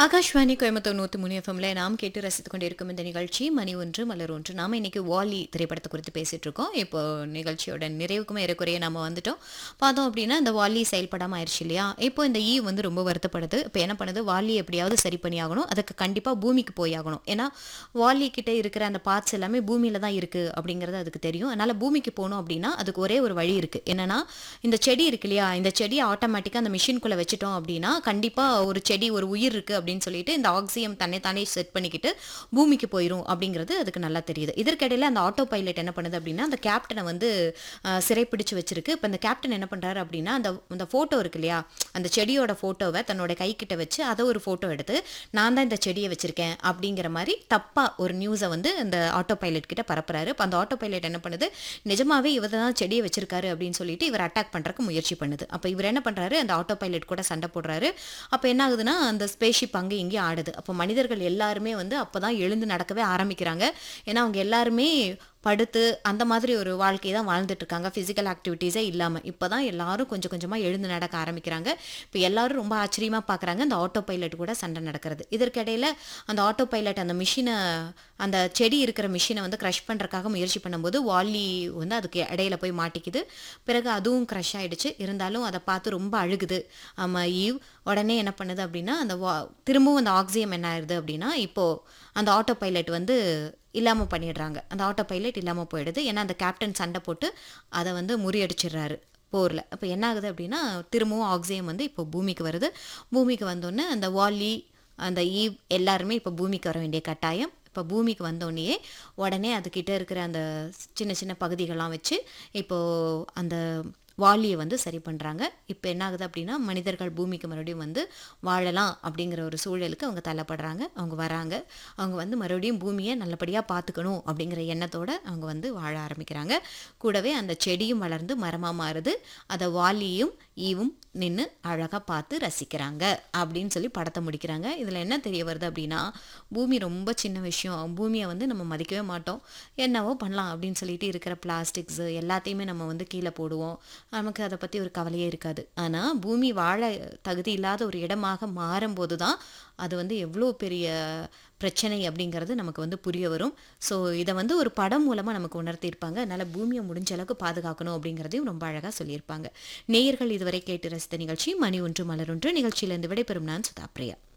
ஆகாஷ்வாணி கோயம்புத்தூர் நூற்றி மூணு எஃப்எம்ல நாம் கேட்டு ரசித்துக் கொண்டிருக்கும் இந்த நிகழ்ச்சி மணி ஒன்று மலர் ஒன்று நாம இன்னைக்கு வாலி திரைப்படத்தை குறித்து பேசிட்டு இருக்கோம் இப்போ நிகழ்ச்சியோட நிறைவுக்கும் ஏறக்குறைய நம்ம வந்துட்டோம் பார்த்தோம் அப்படின்னா இந்த வாலி செயல்படாமல் ஆயிடுச்சு இல்லையா இப்போ இந்த ஈ வந்து ரொம்ப வருத்தப்படுது இப்போ என்ன பண்ணுது வாலி எப்படியாவது சரி பண்ணி ஆகணும் அதுக்கு கண்டிப்பாக பூமிக்கு போய் ஆகணும் ஏன்னா வாலி கிட்ட இருக்கிற அந்த பார்ட்ஸ் எல்லாமே பூமியில தான் இருக்கு அப்படிங்கிறது அதுக்கு தெரியும் அதனால பூமிக்கு போகணும் அப்படின்னா அதுக்கு ஒரே ஒரு வழி இருக்கு என்னன்னா இந்த செடி இருக்கு இல்லையா இந்த செடியை ஆட்டோமேட்டிக்காக அந்த மிஷின்குள்ளே வச்சுட்டோம் அப்படின்னா கண்டிப்பாக ஒரு செடி ஒரு உயிர் இருக்கு அப்படின்னு சொல்லிட்டு இந்த ஆக்சியம் தன்னை தானே செட் பண்ணிக்கிட்டு பூமிக்கு போயிடும் அப்படிங்கிறது அதுக்கு நல்லா தெரியுது இதற்கிடையில அந்த ஆட்டோ பைலட் என்ன பண்ணுது அப்படின்னா அந்த கேப்டனை வந்து அஹ், சிறைப்பிடிச்சு வச்சிருக்கு இப்போ இந்த கேப்டன் என்ன பண்றாரு அப்படின்னா அந்த அந்த ஃபோட்டோ இருக்கு இல்லையா அந்த செடியோட ஃபோட்டோவை தன்னோட கைக்கிட்ட வச்சு அதை ஒரு ஃபோட்டோ எடுத்து நான் தான் இந்த செடியை வச்சிருக்கேன் அப்படிங்கிற மாதிரி தப்பா ஒரு நியூஸை வந்து அந்த ஆட்டோ பைலட் கிட்ட பரப்புறாரு இப்போ அந்த ஆட்டோ பைலட் என்ன பண்ணுது நிஜமாவே இவர் தான் செடியை வச்சிருக்காரு அப்படின்னு சொல்லிட்டு இவர் அட்டாக் பண்றதுக்கு முயற்சி பண்ணுது அப்போ இவர் என்ன பண்றாரு அந்த ஆட்டோ பைலட் கூட சண்டை போடுறாரு அப்போ என்ன ஆகுதுன்னா அந்த ஸ்பேஸ்ஷிப் அங்கே இங்கேயும் ஆடுது அப்போ மனிதர்கள் எல்லாருமே வந்து அப்பதான் எழுந்து நடக்கவே ஆரம்பிக்கிறாங்க ஏன்னா அவங்க எல்லாருமே படுத்து அந்த மாதிரி ஒரு வாழ்க்கை தான் வாழ்ந்துட்டு இருக்காங்க ஃபிசிக்கல் ஆக்டிவிட்டீஸே இல்லாமல் இப்போ தான் எல்லாரும் கொஞ்சம் கொஞ்சமாக எழுந்து நடக்க ஆரம்பிக்கிறாங்க இப்போ எல்லாரும் ரொம்ப ஆச்சரியமாக பார்க்குறாங்க அந்த ஆட்டோ பைலட் கூட சண்டை நடக்கிறது இதற்கிடையில் அந்த ஆட்டோ பைலட் அந்த மிஷினை அந்த செடி இருக்கிற மிஷினை வந்து க்ரஷ் பண்ணுறக்காக முயற்சி பண்ணும்போது வாலி வந்து அதுக்கு இடையில போய் மாட்டிக்குது பிறகு அதுவும் க்ரஷ் ஆயிடுச்சு இருந்தாலும் அதை பார்த்து ரொம்ப அழுகுது ஆமாம் ஈவ் உடனே என்ன பண்ணுது அப்படின்னா அந்த வா திரும்பவும் அந்த ஆக்சியம் என்ன ஆயிடுது அப்படின்னா இப்போது அந்த ஆட்டோ பைலட் வந்து இல்லாமல் பண்ணிடுறாங்க அந்த ஆட்டோ பைலட் இல்லாமல் போயிடுது ஏன்னா அந்த கேப்டன் சண்டை போட்டு அதை வந்து முறியடிச்சிடுறாரு போரில் அப்போ என்ன ஆகுது அப்படின்னா திரும்பவும் ஆக்சியம் வந்து இப்போ பூமிக்கு வருது பூமிக்கு வந்தோடனே அந்த வாலி அந்த ஈவ் எல்லாருமே இப்போ பூமிக்கு வர வேண்டிய கட்டாயம் இப்போ பூமிக்கு வந்தோடனேயே உடனே அதுக்கிட்ட இருக்கிற அந்த சின்ன சின்ன பகுதிகள்லாம் வச்சு இப்போது அந்த வாலியை வந்து சரி பண்ணுறாங்க இப்போ என்ன ஆகுது அப்படின்னா மனிதர்கள் பூமிக்கு மறுபடியும் வந்து வாழலாம் அப்படிங்கிற ஒரு சூழலுக்கு அவங்க தள்ளப்படுறாங்க அவங்க வராங்க அவங்க வந்து மறுபடியும் பூமியை நல்லபடியாக பார்த்துக்கணும் அப்படிங்கிற எண்ணத்தோட அவங்க வந்து வாழ ஆரம்பிக்கிறாங்க கூடவே அந்த செடியும் வளர்ந்து மரமாக மாறுது அதை வாலியும் ஈவும் நின்று அழகாக பார்த்து ரசிக்கிறாங்க அப்படின்னு சொல்லி படத்தை முடிக்கிறாங்க இதில் என்ன தெரிய வருது அப்படின்னா பூமி ரொம்ப சின்ன விஷயம் பூமியை வந்து நம்ம மதிக்கவே மாட்டோம் என்னவோ பண்ணலாம் அப்படின்னு சொல்லிட்டு இருக்கிற பிளாஸ்டிக்ஸு எல்லாத்தையுமே நம்ம வந்து கீழே போடுவோம் நமக்கு அதை பற்றி ஒரு கவலையே இருக்காது ஆனால் பூமி வாழ தகுதி இல்லாத ஒரு இடமாக மாறும்போது தான் அது வந்து எவ்வளோ பெரிய பிரச்சனை அப்படிங்கிறது நமக்கு வந்து புரிய வரும் ஸோ இதை வந்து ஒரு படம் மூலமாக நமக்கு உணர்த்தியிருப்பாங்க அதனால் பூமியை முடிஞ்ச அளவுக்கு பாதுகாக்கணும் அப்படிங்கிறதையும் ரொம்ப அழகாக சொல்லியிருப்பாங்க நேயர்கள் இதுவரை கேட்டு ரசித்த நிகழ்ச்சி மணி ஒன்று மலர் ஒன்று நிகழ்ச்சியிலிருந்து விடைபெறும் நான் சுதா பிரியா